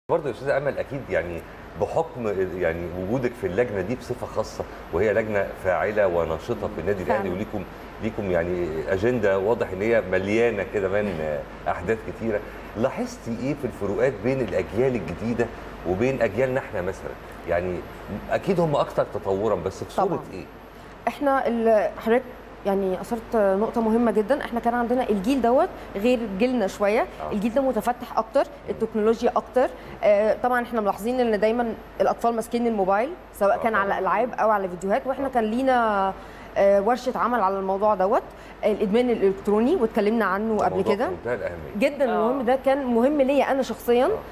برضه يا استاذه امل اكيد يعني بحكم يعني وجودك في اللجنه دي بصفه خاصه وهي لجنه فاعله ونشطه في النادي الاهلي فعلا. وليكم ليكم يعني اجنده واضح ان هي مليانه كده من احداث كتيره لاحظتي ايه في الفروقات بين الاجيال الجديده وبين اجيالنا احنا مثلا يعني اكيد هم اكثر تطورا بس في صوره طبعاً. ايه احنا ال- حضرتك يعني اثرت نقطة مهمة جدا، احنا كان عندنا الجيل دوت غير جيلنا شوية، آه. الجيل ده متفتح أكتر، التكنولوجيا أكتر، آه طبعا احنا ملاحظين إن دايما الأطفال ماسكين الموبايل سواء آه كان على طبعاً. ألعاب أو على فيديوهات، واحنا آه. كان لينا آه ورشة عمل على الموضوع دوت، الإدمان الإلكتروني واتكلمنا عنه قبل موضوع كده. في منتهى الاهميه جدا آه. المهم ده كان مهم ليا انا شخصيا آه.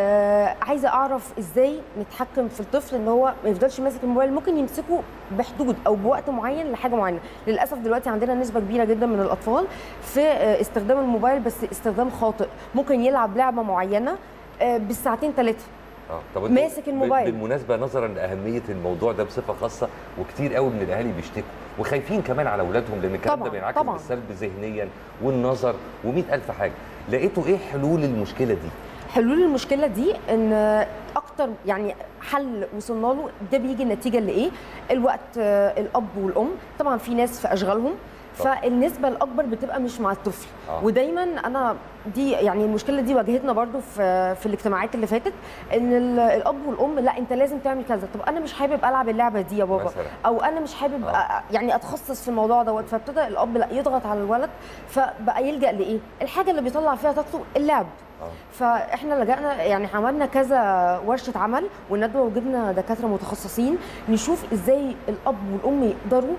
آه عايزه اعرف ازاي نتحكم في الطفل ان هو ما يفضلش ماسك الموبايل ممكن يمسكه بحدود او بوقت معين لحاجه معينه للاسف دلوقتي عندنا نسبه كبيره جدا من الاطفال في آه استخدام الموبايل بس استخدام خاطئ ممكن يلعب لعبه معينه آه بالساعتين ثلاثه اه طب انتوا ماسك ب- الموبايل. بالمناسبه نظرا لاهميه الموضوع ده بصفه خاصه وكتير قوي من الاهالي بيشتكوا وخايفين كمان على اولادهم لان الكلام ده طبعاً، بينعكس طبعاً. بالسلب ذهنيا والنظر و ألف حاجه لقيتوا ايه حلول المشكله دي حلول المشكله دي ان اكتر يعني حل وصلنا له ده بيجي نتيجه لايه الوقت آه، الاب والام طبعا في ناس في اشغالهم طبعاً. فالنسبه الاكبر بتبقى مش مع الطفل آه. ودايما انا دي يعني المشكله دي واجهتنا برضو في في الاجتماعات اللي فاتت ان ال- الاب والام لا انت لازم تعمل كذا طب انا مش حابب العب اللعبه دي يا بابا مثلاً. او انا مش حابب آه. آه. يعني اتخصص في الموضوع دوت فابتدى الاب لا يضغط على الولد فبقى يلجا لايه الحاجه اللي بيطلع فيها طاقته اللعب اه فاحنا لجأنا يعني عملنا كذا ورشه عمل والندوه وجبنا دكاتره متخصصين نشوف ازاي الاب والام يقدروا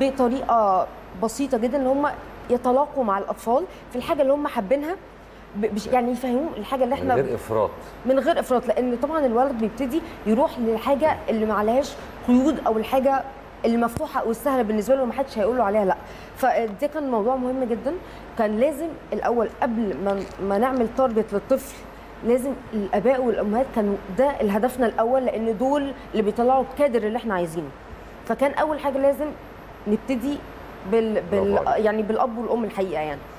بطريقه بسيطه جدا ان هم يتلاقوا مع الاطفال في الحاجه اللي هم حابينها ب- بش- يعني يفهموهم الحاجه اللي من احنا غير افراط من غير افراط لان طبعا الولد بيبتدي يروح للحاجه اللي ما عليهاش قيود او الحاجه اللي مفتوحه او السهله بالنسبه له ما حدش هيقول له عليها لا فده كان موضوع مهم جدا كان لازم الاول قبل ما ما نعمل تارجت للطفل لازم الاباء والامهات كانوا ده هدفنا الاول لان دول اللي بيطلعوا الكادر اللي احنا عايزينه فكان اول حاجه لازم نبتدي بال, برافو بال عليك. يعني بالاب والام الحقيقه يعني